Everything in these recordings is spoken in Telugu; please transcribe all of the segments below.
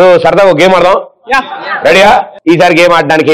సో సరదా ఒక గేమ్ ఆడదాం రెడీయా ఈసారి గేమ్ ఆడడానికి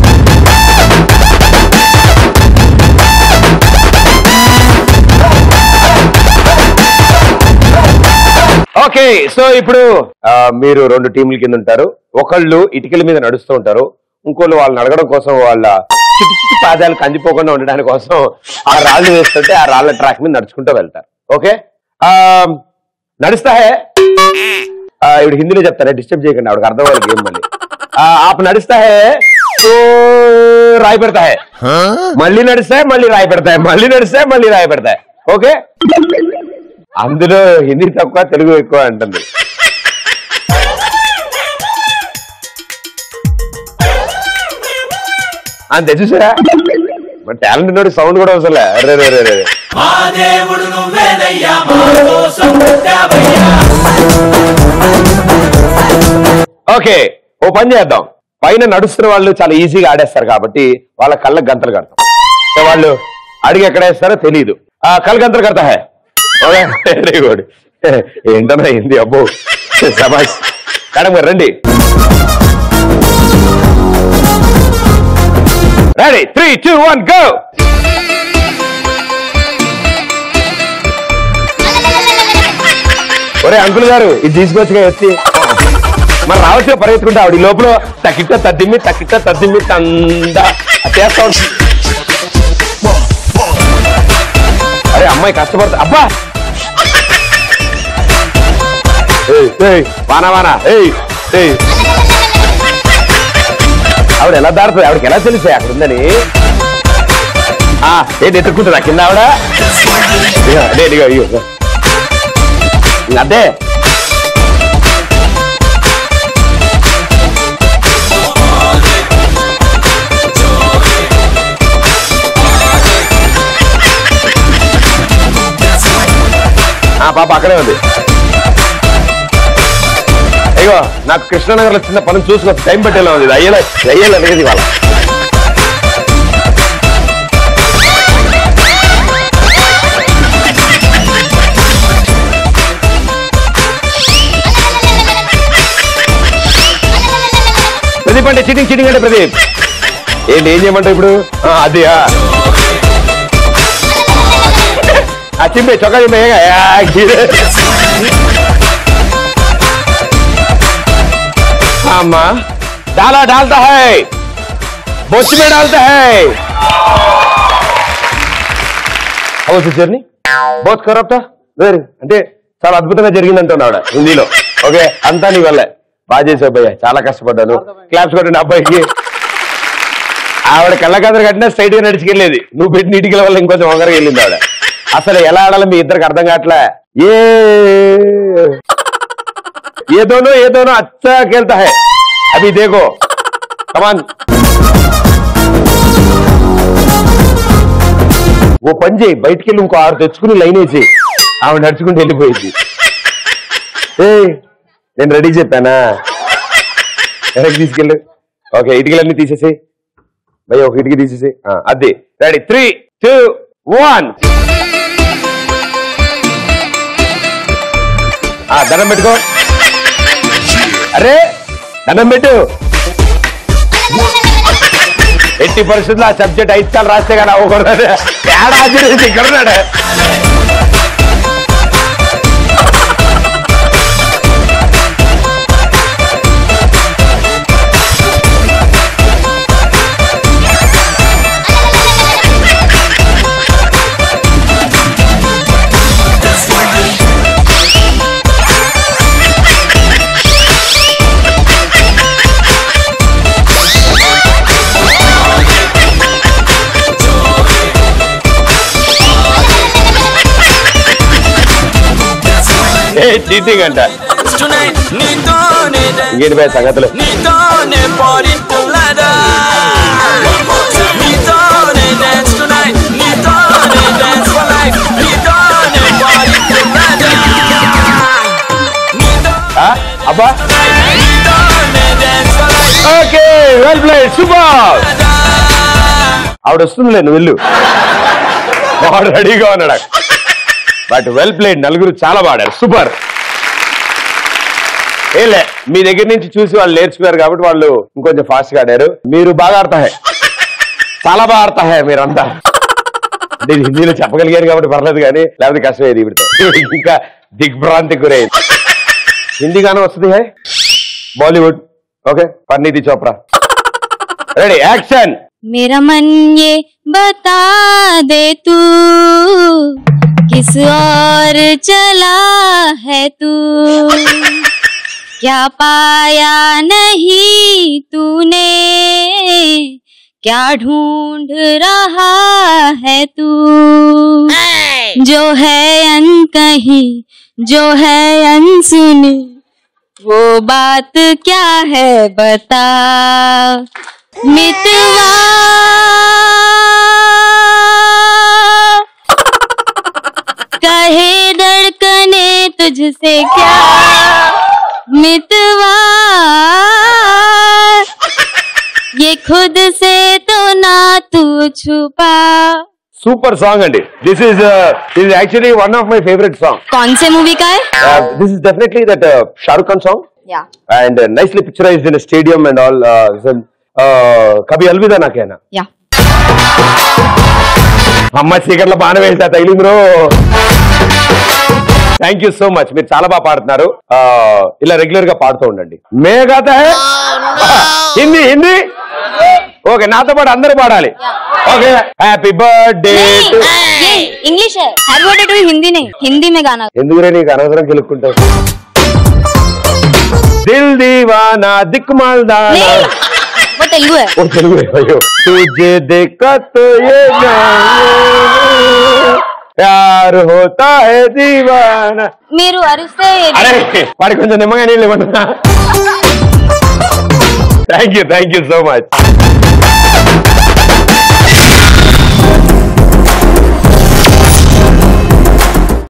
ఓకే సో ఇప్పుడు ఆ, మీరు రెండు టీంల కింద ఉంటారు ఒకళ్ళు ఇటుకల మీద నడుస్తూ ఉంటారు ఇంకోళ్ళు వాళ్ళని అడగడం కోసం వాళ్ళ చిటి చిటి పాదాలు కందిపోకుండా ఉండడానికి కోసం ఆ రాళ్ళు వేస్తుంటే ఆ రాళ్ళ ట్రాక్ మీద నడుచుకుంటూ వెళ్తారు ఓకే ఆ, నడుస్తా హే ఆ, ఇప్పుడు హిందీలో చెప్తారా డిస్టర్బ్ చేయకండి ఆవిడకి అర్థం అవ్వాలి గేమ్ మళ్ళీ ఆ, ఆప్ నడుస్తా హే తో రాయి పెడతా హే మళ్ళీ నడుస్తాయి మళ్ళీ రాయి పెడతాయి మళ్ళీ నడుస్తాయి మళ్ళీ రాయి పెడతాయి ఓకే అందులో హిందీ తక్కువ తెలుగు ఎక్కువ అంటుంది అంతే చూసారా మన టాలెంట్ ఉన్నోడి సౌండ్ కూడా అవసరం లే. అరే రే రే రే రే. మా దేవుడు నువ్వేనయ్యా మా కోసం పుట్టావయ్యా ఓకే ఓ పని చేద్దాం పైన నడుస్తున్న వాళ్ళు చాలా ఈజీగా ఆడేస్తారు కాబట్టి వాళ్ళ కళ్ళకి గంతలు కడతాం సో వాళ్ళు అడిగి ఎక్కడ వేస్తారో తెలియదు ఆ కళ్ళ గంతలు కడతా హే ఓకే వెరీ గుడ్ ఏంటన్నా హిందీ అబ్బో సమాజ్ మేడం గారు రండి ready three two one go ఒరే అంకుల్ గారు ఇది తీసుకొచ్చుగా వచ్చి మరి రావచ్చు పరిగెత్తుకుంటే ఆవిడ ఈ లోపల తక్కిట తద్దిమ్మి తక్కిట తద్దిమ్మి తంద అది చేస్తా ఉంటుంది అరే అమ్మాయి కష్టపడుతుంది అబ్బా ఏయ్, ఏయ్, వానా వానా ఏయ్ ఏయ్ ఆవిడ ఎలా దాడుతుంది ఆవిడకి ఎలా తెలిసే అక్కడ ఉందని ఆ, ఏంటి ఎత్తుకుంటుందా కింద ఆవిడ ఇదిగో, అదే ఇదిగో ఇదిగో ఇదిగో. అదే ఆ పాప అక్కడే ఉంది అయ్యో నాకు కృష్ణనగర్ లో చిన్న పని చూసుకొని టైం పెట్టేలా ఉంది ఇది అయ్యేలా అయ్యేలా లేదు ఇవాళ ప్రదీప్ అంటే చీటింగ్ చీటింగ్ అంటే ప్రదీప్ ఏంటి ఏం చేయమంటావు ఇప్పుడు ఆ, అది ఆ. ఆ చింపే చొక్కా చింపే ఏగా? యా, గిరే. అమ్మా डाला डालता है बोच में डालता है హౌ జర్నీ బోత్ కరప్టా వెరీ అంటే చాలా అద్భుతంగా జరిగిందంటున్నా ఆవిడ హిందీలో ఓకే అంతా నీ వల్లే బాగా చేసావు భయ్య చాలా కష్టపడ్డాను క్లాప్స్ కొట్టండి అబ్బాయికి ఆవిడ కళ్ళకాదరు కట్టినా స్ట్రైట్ గా నడిచికెళ్ళేది నువ్వు పెట్టిన ఇటుకల వల్ల ఇంకొంచెం ఒకరికి వెళ్ళింది ఆవిడ అసలు ఎలా ఆడాలో మీ ఇద్దరికి అర్థం కావట్లే ఏ ये दोनों ये दोनों अच्छा खेलता है अभी देखो कमान ఓ పని చేయి బయటికి వెళ్ళి ఇంకో ఆరు తెచ్చుకుని లైన్ వేసి ఆవిడ నడుచుకుంటూ వెళ్ళిపోయింది ఏ నేను రెడీ చెప్పానా వెనక్కి తీసుకెళ్ళు ఓకే ఇటుకలన్నీ తీసేసేయి భయ్య ఒక ఇటుకి తీసేసేయి ఆ, అది రెడీ త్రీ టూ వన్ దండం పెట్టుకో అరే దండం పెట్టు ఎట్టి పరిస్థితుల్లో ఆ సబ్జెక్ట్ ఐదు సార్లు రాస్తే కదా అవ్వకూడదు తేడా ఆశ్చర్యం ఇక్కడ ఉన్నాడు ఏ చీటింగ్ అంట Tonight, నీతోనే dance, ఇంకేంటి పోయి సంగతులు నీతోనే party పుల్లడా. నీతోనే dance tonight, నీతోనే dance for life, నీతోనే party పుల్లడా. ఆ? అబ్బా నీతోనే dance for life, okay well played super ఆవిడ వస్తుందిలే నువ్వు వెళ్ళు వాడు రెడీగా ఉన్నాడు బట్ వెల్ ప్లేడ్ నలుగురు చాలా పాడారు సూపర్ ఏలే మీ దగ్గర నుంచి చూసి వాళ్ళు నేర్చుకున్నారు కాబట్టి వాళ్ళు ఇంకొంచెం ఫాస్ట్ గా ఆడారు మీరు బాగా ఆడతా హై చాలా బాగా ఆడతా హై మీరంతా అంటే ఇది హిందీలో చెప్పగలిగారు కాబట్టి పర్లేదు కానీ లేకపోతే కష్టమేది ఇవిడితో ఇంకా దిగ్భ్రాంతి గురైంది హిందీ గానం వస్తుంది హై Bollywood okay Parineeti Chopra ready action मेरा मन ये बता दे तू किस और चला है तू क्या पाया नहीं तूने क्या ढूंढ रहा है तू जो है अन कहीं जो है अनसुनी वो बात क्या है बता मितवा कहे धड़कने तुझसे क्या मितवा ये खुद से तो ना तू छुपा సూపర్ సాంగ్ అండి this is this is actually one of my favourite song कौन से मूवी का है this is definitely that Shahrukh Khan song या and nicely picturised in stadium and all Kabhi Alvida నాకేనా या అమ్మ చీకట్లో బాగానే వెళ్తా తగిలి మీరు థ్యాంక్ యూ సో మచ్ మీరు చాలా బాగా పాడుతున్నారు Uh, ఇలా రెగ్యులర్ గా పాడుతూ ఉండండి మేఘాత హిందీ హిందీ ఓకే నాతో పాటు అందరూ పాడాలి ఓకే హ్యాపీ బర్త్డే नहीं ये इंग्लिश है हैप्पी बर्थडे टू हिंदी नहीं हिंदी में गाना ఎందుకురే నీకు అనవసరం గెలుక్కుంటావు దిల్ దీవానా దిక్మాల్ దానా नहीं वो तेलुगु है ఓ తెలుగు అయ్యో तुझे देखा तो ये जाने प्यार होता है दीवाना మీరు అరిస్తే అరే వాడి కొంచెం నిమ్మగా నీళ్ళు ఇవ్వనా thank you thank you so much